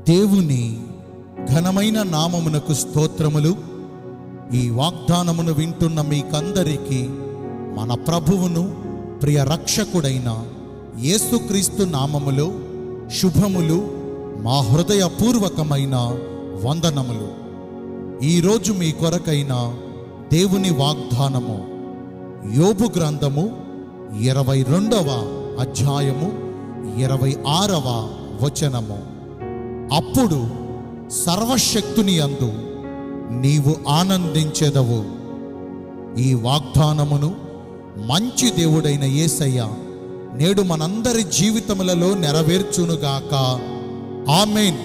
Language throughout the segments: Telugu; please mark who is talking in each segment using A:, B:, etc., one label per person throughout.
A: దేవుని ఘనమైన నామమునకు స్తోత్రములు ఈ వాగ్దానమును వింటున్న మీకందరికీ మన ప్రభువును ప్రియ రక్షకుడైన యేసుక్రీస్తు నామములో శుభములు మా హృదయపూర్వకమైన వందనములు ఈరోజు మీ కొరకైన దేవుని వాగ్దానము యోబు గ్రంథము ఇరవై రెండవ అధ్యాయము ఇరవై ఆరవ వచనము అప్పుడు సర్వశక్తుని అందు నీవు ఆనందించెదవు ఈ వాగ్దానమును మంచి దేవుడైన యేసయ్య నేడు మనందరి జీవితములలో నెరవేర్చునుగాక ఆమెన్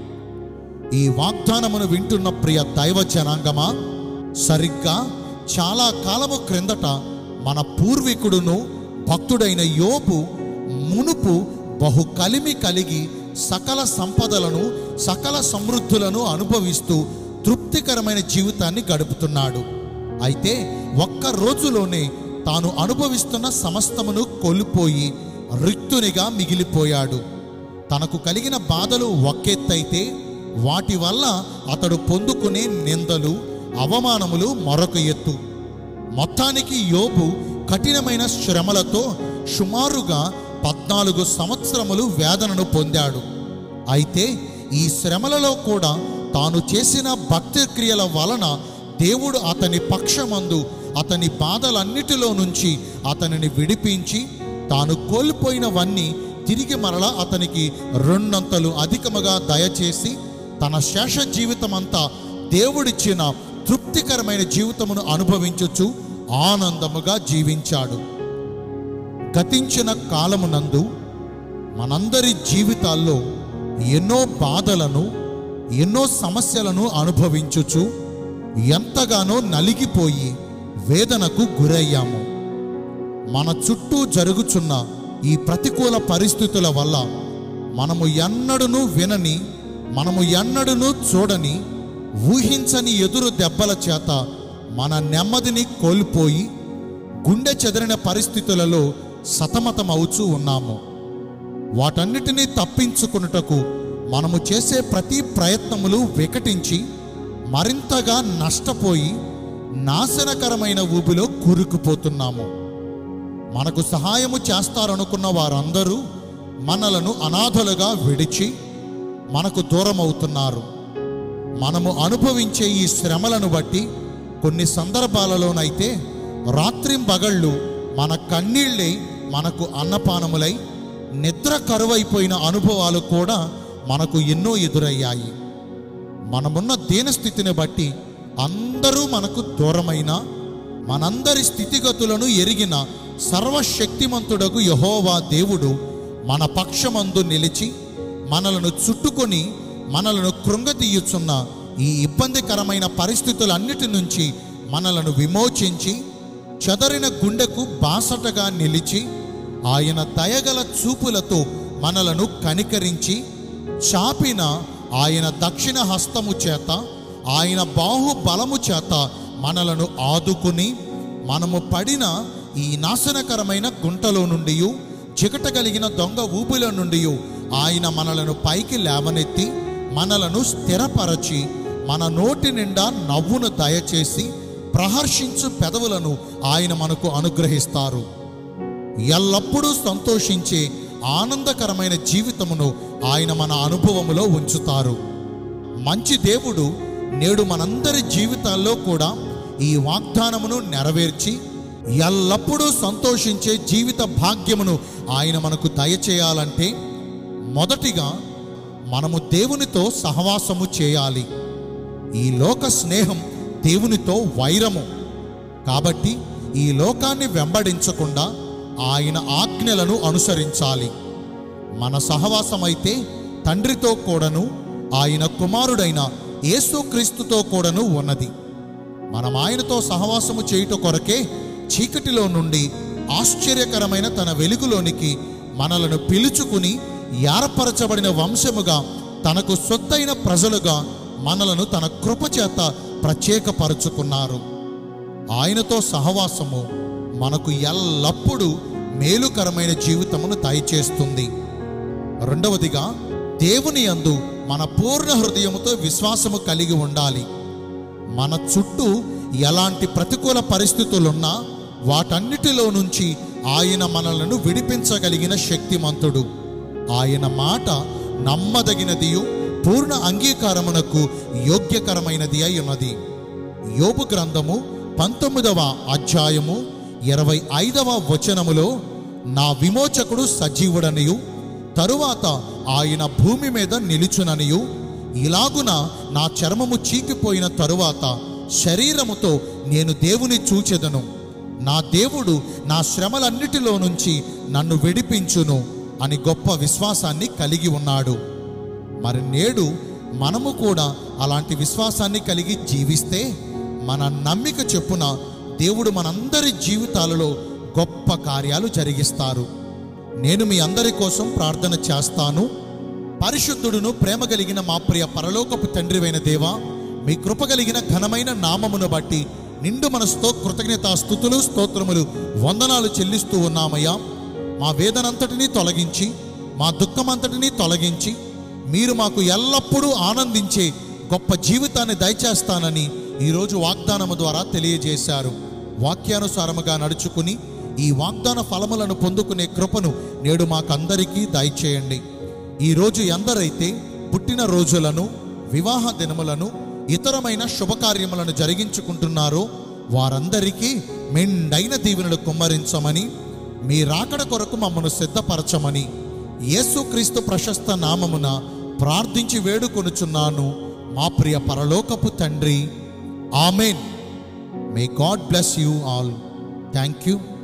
A: ఈ వాగ్దానమును వింటున్న ప్రియ దైవ జనాంగమా సరిగ్గా చాలా కాలము క్రిందట మన పూర్వీకుడును భక్తుడైన యోబు మునుపు బహు కలిమి కలిగి సకల సంపదలను సకల సమృద్ధులను అనుభవిస్తూ తృప్తికరమైన జీవితాన్ని గడుపుతున్నాడు అయితే ఒక్క రోజులోనే తాను అనుభవిస్తున్న సమస్తమును కోల్పోయి రిక్తునిగా మిగిలిపోయాడు తనకు కలిగిన బాధలు ఒకెత్తైతే వాటి వల్ల అతడు పొందుకునే నిందలు అవమానములు మరొక ఎత్తు మొత్తానికి యోబు కఠినమైన శ్రమలతో సుమారుగా పద్నాలుగు సంవత్సరములు వేదనను పొందాడు అయితే ఈ శ్రమలలో కూడా తాను చేసిన భక్తి క్రియల వలన దేవుడు అతని పక్షమందు అతని బాధలన్నిటిలో నుంచి అతనిని విడిపించి తాను కోల్పోయినవన్నీ తిరిగి మరలా అతనికి రెండంతలు అధికముగా దయచేసి తన శేష జీవితమంతా దేవుడిచ్చిన తృప్తికరమైన జీవితమును అనుభవించుచు ఆనందముగా జీవించాడు గతించిన కాలమునందు మనందరి జీవితాల్లో ఎన్నో బాధలను ఎన్నో సమస్యలను అనుభవించుచు ఎంతగానో నలిగిపోయి వేదనకు గురయ్యాము మన చుట్టూ జరుగుచున్న ఈ ప్రతికూల పరిస్థితుల వల్ల మనము ఎన్నడూను వినని మనము ఎన్నడూను చూడని ఊహించని ఎదురు దెబ్బల చేత మన నెమ్మదిని కోల్పోయి గుండె చెదరిన పరిస్థితులలో సతమతమవుచూ ఉన్నాము వాటన్నిటినీ తప్పించుకున్నటకు మనము చేసే ప్రతి ప్రయత్నములు వికటించి మరింతగా నష్టపోయి నాశనకరమైన ఊబిలో కూరుకుపోతున్నాము మనకు సహాయము చేస్తారనుకున్న వారందరూ మనలను అనాథలుగా విడిచి మనకు దూరం అవుతున్నారు మనము అనుభవించే ఈ శ్రమలను బట్టి కొన్ని సందర్భాలలోనైతే రాత్రింబగళ్ళు మన కన్నీళ్ళే మనకు అన్నపానములై నిద్ర కరువైపోయిన అనుభవాలు కూడా మనకు ఎన్నో ఎదురయ్యాయి మనమున్న దీనస్థితిని బట్టి అందరూ మనకు దూరమైన మనందరి స్థితిగతులను ఎరిగిన సర్వశక్తిమంతుడకు యహోవా దేవుడు మన పక్షమందు నిలిచి మనలను చుట్టుకొని మనలను కృంగతీయుచున్న ఈ ఇబ్బందికరమైన పరిస్థితులన్నిటి నుంచి మనలను విమోచించి చెదరిన గుండెకు బాసటగా నిలిచి ఆయన దయగల చూపులతో మనలను కనికరించి చాపిన ఆయన దక్షిణ హస్తము చేత ఆయన బాహు బలము చేత మనలను ఆదుకుని మనము పడిన ఈ నాశనకరమైన గుంటలో నుండి చికట కలిగిన దొంగ ఊపిలో నుండి ఆయన మనలను పైకి లేవనెత్తి మనలను స్థిరపరచి మన నోటి నిండా నవ్వును దయచేసి ప్రహర్షించు పెదవులను ఆయన మనకు అనుగ్రహిస్తారు ఎల్లప్పుడూ సంతోషించే ఆనందకరమైన జీవితమును ఆయన మన అనుభవములో ఉంచుతారు మంచి దేవుడు నేడు మనందరి జీవితాల్లో కూడా ఈ వాగ్దానమును నెరవేర్చి ఎల్లప్పుడూ సంతోషించే జీవిత భాగ్యమును ఆయన మనకు దయచేయాలంటే మొదటిగా మనము దేవునితో సహవాసము చేయాలి ఈ లోక స్నేహం దేవునితో వైరము కాబట్టి ఈ లోకాన్ని వెంబడించకుండా ఆయన ఆజ్ఞలను అనుసరించాలి మన సహవాసమైతే తండ్రితో కూడాను ఆయన కుమారుడైన యేసుక్రీస్తుతో కూడాను ఉన్నది మనం ఆయనతో సహవాసము చేయుట కొరకే చీకటిలో నుండి ఆశ్చర్యకరమైన తన వెలుగులోనికి మనలను పిలుచుకుని ఏర్పరచబడిన వంశముగా తనకు సొత్తైన ప్రజలుగా మనలను తన కృపచేత ప్రత్యేకపరుచుకున్నారు ఆయనతో సహవాసము మనకు ఎల్లప్పుడూ మేలుకరమైన జీవితమును దయచేస్తుంది రెండవదిగా దేవుని యందు మన పూర్ణ హృదయముతో విశ్వాసము కలిగి ఉండాలి మన చుట్టూ ఎలాంటి ప్రతికూల పరిస్థితులున్నా వాటన్నిటిలో నుంచి ఆయన మనలను విడిపించగలిగిన శక్తిమంతుడు ఆయన మాట నమ్మదగినదియు పూర్ణ అంగీకారమునకు యోగ్యకరమైనది అయి ఉన్నది యోబు గ్రంథము పంతొమ్మిదవ అధ్యాయము ఇరవై ఐదవ వచనములో నా విమోచకుడు సజీవుడనియు తరువాత ఆయన భూమి మీద నిలుచుననియు ఇలాగున నా చర్మము చీకిపోయిన తరువాత శరీరముతో నేను దేవుని చూచెదను నా దేవుడు నా శ్రమలన్నిటిలో నుంచి నన్ను విడిపించును అని గొప్ప విశ్వాసాన్ని కలిగి ఉన్నాడు మరి నేడు మనము కూడా అలాంటి విశ్వాసాన్ని కలిగి జీవిస్తే మన నమ్మిక చెప్పున దేవుడు మనందరి జీవితాలలో గొప్ప కార్యాలు జరిగిస్తారు నేను మీ అందరి కోసం ప్రార్థన చేస్తాను పరిశుద్ధుడును ప్రేమ కలిగిన మా ప్రియ పరలోకపు తండ్రివైన దేవా మీ కృప కలిగిన ఘనమైన నామమును బట్టి నిండు మనసుతో కృతజ్ఞత స్థుతులు స్తోత్రములు వందనాలు చెల్లిస్తూ ఉన్నామయ్యా మా వేదనంతటినీ తొలగించి మా దుఃఖమంతటినీ తొలగించి మీరు మాకు ఎల్లప్పుడూ ఆనందించే గొప్ప జీవితాన్ని దయచేస్తానని ఈరోజు వాగ్దానము ద్వారా తెలియజేశారు వాక్యానుసారముగా నడుచుకుని ఈ వాగ్దాన ఫలములను పొందుకునే కృపను నేడు మాకందరికీ దయచేయండి ఈరోజు ఎందరైతే పుట్టిన రోజులను వివాహ దినములను ఇతరమైన శుభకార్యములను జరిగించుకుంటున్నారో వారందరికీ మెండైన దీవెనలు కుమ్మరించమని మీ రాకడ కొరకు మమ్మను సిద్ధపరచమని యేసుక్రీస్తు ప్రశస్త నామమున ప్రార్థించి వేడుకొనుచున్నాను మా ప్రియ పరలోకపు తండ్రి amen may God bless you all thank you